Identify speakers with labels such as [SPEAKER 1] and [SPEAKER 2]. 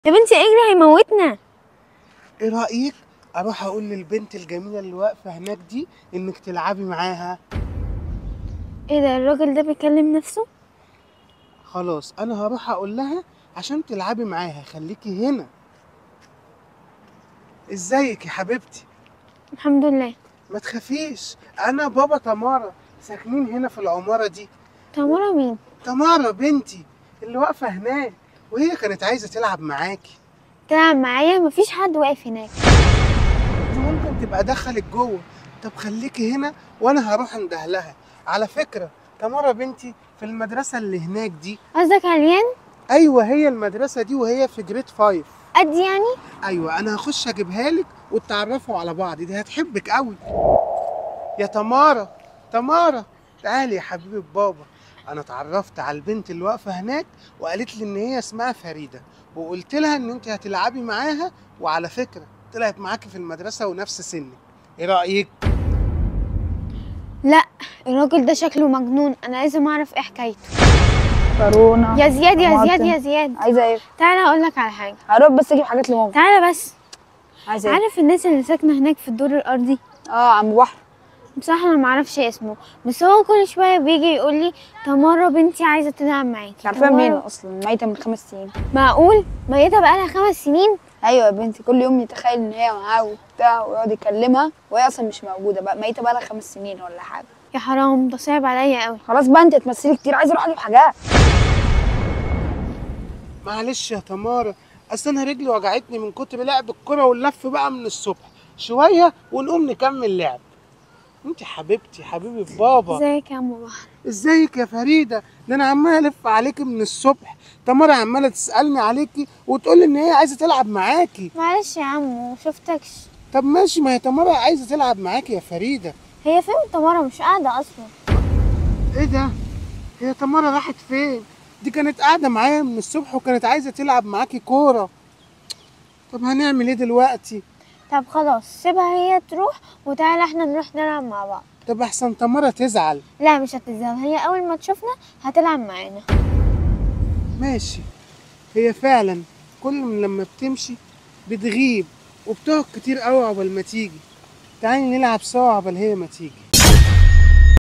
[SPEAKER 1] يا بنتي اجري هيموتنا
[SPEAKER 2] ايه رايك اروح اقول للبنت الجميله اللي واقفه هناك دي انك تلعبي معاها
[SPEAKER 1] ايه ده الراجل ده بيكلم نفسه
[SPEAKER 2] خلاص انا هروح اقول لها عشان تلعبي معاها خليكي هنا ازيك يا حبيبتي
[SPEAKER 1] الحمد لله
[SPEAKER 2] ما تخافيش انا بابا تمارا ساكنين هنا في العماره دي
[SPEAKER 1] تمارا مين
[SPEAKER 2] تمارا بنتي اللي واقفه هناك وهي كانت عايزه تلعب معاكي
[SPEAKER 1] تلعب معايا مفيش حد واقف هناك
[SPEAKER 2] دي ممكن تبقى دخلت جوه طب خليكي هنا وانا هروح انده لها على فكره تمارا بنتي في المدرسه اللي هناك دي
[SPEAKER 1] قصدك عليان
[SPEAKER 2] ايوه هي المدرسه دي وهي في جريد فايف
[SPEAKER 1] قد يعني
[SPEAKER 2] ايوه انا هخش اجيبها لك وتتعرفوا على بعض دي هتحبك قوي يا تمارا تمارا تعالي يا حبيبه بابا انا اتعرفت على البنت اللي واقفه هناك وقالت لي ان هي اسمها فريده وقلت لها ان انت هتلعبي معاها وعلى فكره طلعت معاكي في المدرسه ونفس سنك ايه رايك
[SPEAKER 1] لا الراجل ده شكله مجنون انا لازم اعرف ايه حكايته
[SPEAKER 3] كورونا
[SPEAKER 1] يا زياد يا
[SPEAKER 3] طماطم.
[SPEAKER 1] زياد يا زياد
[SPEAKER 3] عايزه ايه
[SPEAKER 1] تعالى اقول لك على حاجه
[SPEAKER 3] هروح بس اجيب حاجات لماما
[SPEAKER 1] تعالى بس
[SPEAKER 3] عايزه ايه
[SPEAKER 1] عارف الناس اللي ساكنه هناك في الدور الارضي
[SPEAKER 3] اه عم بحر
[SPEAKER 1] بصراحه انا معرفش اسمه بس هو كل شويه بيجي يقول لي تمارا بنتي عايزه تلعب معاكي
[SPEAKER 3] انت عارفاها
[SPEAKER 1] تمارا-
[SPEAKER 3] منين اصلا ميته من خمس سنين
[SPEAKER 1] معقول ميتة بقالها خمس سنين
[SPEAKER 3] ايوه يا بنتي كل يوم يتخيل ان هي معاه وبتاع ويقعد يكلمها وهي اصلا مش موجوده بقى ميته بقى لها خمس سنين ولا حاجه
[SPEAKER 1] يا حرام ده صعب عليا قوي
[SPEAKER 3] خلاص بقى انت تمثلي كتير عايزه اروح اجيب حاجات
[SPEAKER 2] معلش يا تمارا اصل انا رجلي وجعتني من كتر لعب الكرة واللف بقى من الصبح شويه ونقوم نكمل لعب انت حبيبتي حبيبي بابا
[SPEAKER 1] ازيك يا ام بحر
[SPEAKER 2] ازيك يا فريده ده انا عمال الف عليكي من الصبح تمارا عماله تسالني عليكي وتقول لي ان هي عايزه تلعب معاكي
[SPEAKER 1] معلش يا عم شفتكش
[SPEAKER 2] طب ماشي ما هي تمارا عايزه تلعب معاكي يا فريده
[SPEAKER 1] هي فين تمارا مش قاعده اصلا
[SPEAKER 2] ايه ده هي تمارا راحت فين دي كانت قاعده معايا من الصبح وكانت عايزه تلعب معاكي كوره طب هنعمل ايه دلوقتي
[SPEAKER 1] طب خلاص سيبها هي تروح وتعالى احنا نروح نلعب مع بعض
[SPEAKER 2] طب احسن تمارا تزعل
[SPEAKER 1] لا مش هتزعل هي اول ما تشوفنا هتلعب معانا
[SPEAKER 2] ماشي هي فعلا كل من لما بتمشي بتغيب وبتقعد كتير قوي عقبال ما تيجي تعالي نلعب سوا عقبال هي ما تيجي